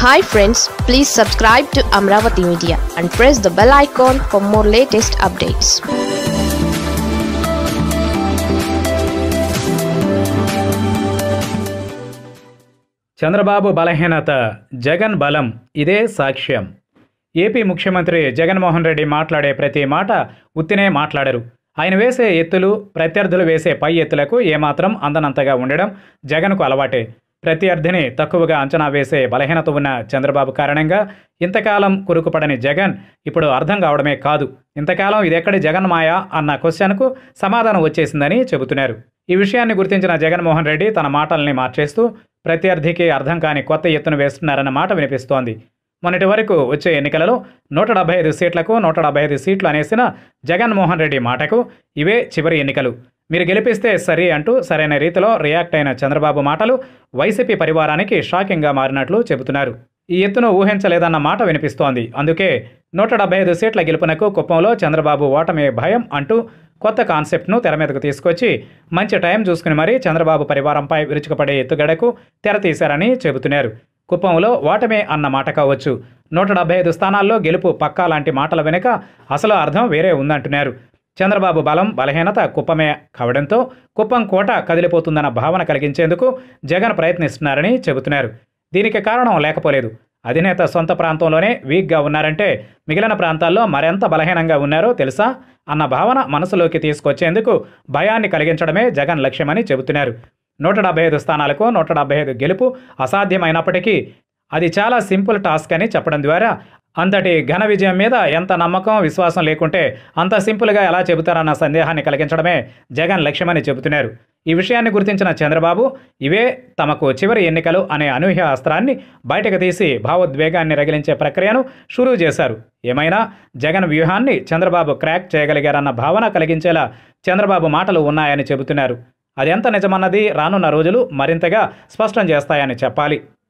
hi friends please subscribe to Amaravati media and press the bell icon for more latest updates Chandrababu బలహీనత జగన్ బలం ఇదే సాక్ష్యం AP ముఖ్యమంత్రి జగన్మోహన్ రెడ్డి మాట్లాడే ప్రతి మాట ఉత్తినే మాట్లాడరు ఆయన వేసే ఎత్తులు ప్రత్యర్థులు వేసే పై ఎత్తులకు ఏమాత్రం అందనంతగా ఉండడం జగన్కు అలవాటే ప్రత్యర్థిని తక్కువగా అంచనా వేసే బలహీనత ఉన్న చంద్రబాబు కారణంగా ఇంతకాలం కురుకుపడని జగన్ ఇప్పుడు అర్థం కావడమే కాదు ఇంతకాలం ఇదెక్కడి జగన్ మాయ అన్న క్వశ్చన్కు సమాధానం వచ్చేసిందని చెబుతున్నారు ఈ విషయాన్ని గుర్తించిన జగన్మోహన్ రెడ్డి తన మాటల్ని మార్చేస్తూ ప్రత్యర్థికి అర్థం కాని కొత్త ఎత్తును వేస్తున్నారన్న మాట వినిపిస్తోంది మొన్నటి వరకు వచ్చే ఎన్నికలలో నూట డెబ్బై ఐదు సీట్లకు నూట డెబ్బై ఐదు సీట్లు అనేసిన జగన్మోహన్ రెడ్డి మాటకు ఇవే చివరి ఎన్నికలు మీరు గెలిపిస్తే సరి అంటూ సరైన రీతిలో రియాక్ట్ అయిన చంద్రబాబు మాటలు వైసీపీ పరివారానికి షాకింగ్గా మారినట్లు చెబుతున్నారు ఈ ఎత్తును ఊహించలేదన్న మాట వినిపిస్తోంది అందుకే నూట డెబ్బై ఐదు సీట్ల గెలుపునకు కుప్పంలో చంద్రబాబు ఓటమే భయం అంటూ కొత్త కాన్సెప్ట్ను తెర మీదకు తీసుకొచ్చి మంచి టైం చూసుకుని మరీ చంద్రబాబు పరివారంపై విరుచుకుపడే ఎత్తుగడకు తెరతీశారని చెబుతున్నారు కుప్పంలో ఓటమే అన్న మాట కావచ్చు నూట డెబ్బై ఐదు స్థానాల్లో గెలుపు పక్కా లాంటి మాటల వెనుక అసలు అర్థం వేరే ఉందంటున్నారు చంద్రబాబు బలం బలహీనత కుప్పమే కావడంతో కుప్పం కోట కదిలిపోతుందన్న భావన కలిగించేందుకు జగన్ ప్రయత్నిస్తున్నారని చెబుతున్నారు దీనికి కారణం లేకపోలేదు అధినేత సొంత ప్రాంతంలోనే వీక్గా ఉన్నారంటే మిగిలిన ప్రాంతాల్లో మరెంత బలహీనంగా ఉన్నారో తెలుసా అన్న భావన మనసులోకి తీసుకొచ్చేందుకు భయాన్ని కలిగించడమే జగన్ లక్ష్యమని చెబుతున్నారు నూట డెబ్బై ఐదు స్థానాలకు నూట డెబ్బై ఐదు గెలుపు అసాధ్యమైనప్పటికీ అది చాలా సింపుల్ టాస్క్ అని చెప్పడం ద్వారా అంతటి ఘన విజయం మీద ఎంత నమ్మకం విశ్వాసం లేకుంటే అంత సింపుల్గా ఎలా చెబుతారన్న సందేహాన్ని కలిగించడమే జగన్ లక్ష్యమని చెబుతున్నారు ఈ విషయాన్ని గుర్తించిన చంద్రబాబు ఇవే తమకు చివరి ఎన్నికలు అనే అనూహ్య అస్త్రాన్ని బయటకు తీసి భావోద్వేగాన్ని రగిలించే ప్రక్రియను షురూ చేశారు ఏమైనా జగన్ వ్యూహాన్ని చంద్రబాబు క్రాక్ చేయగలిగారన్న భావన కలిగించేలా చంద్రబాబు మాటలు ఉన్నాయని చెబుతున్నారు అది ఎంత నిజమన్నది రానున్న రోజులు మరింతగా స్పష్టం చేస్తాయని చెప్పాలి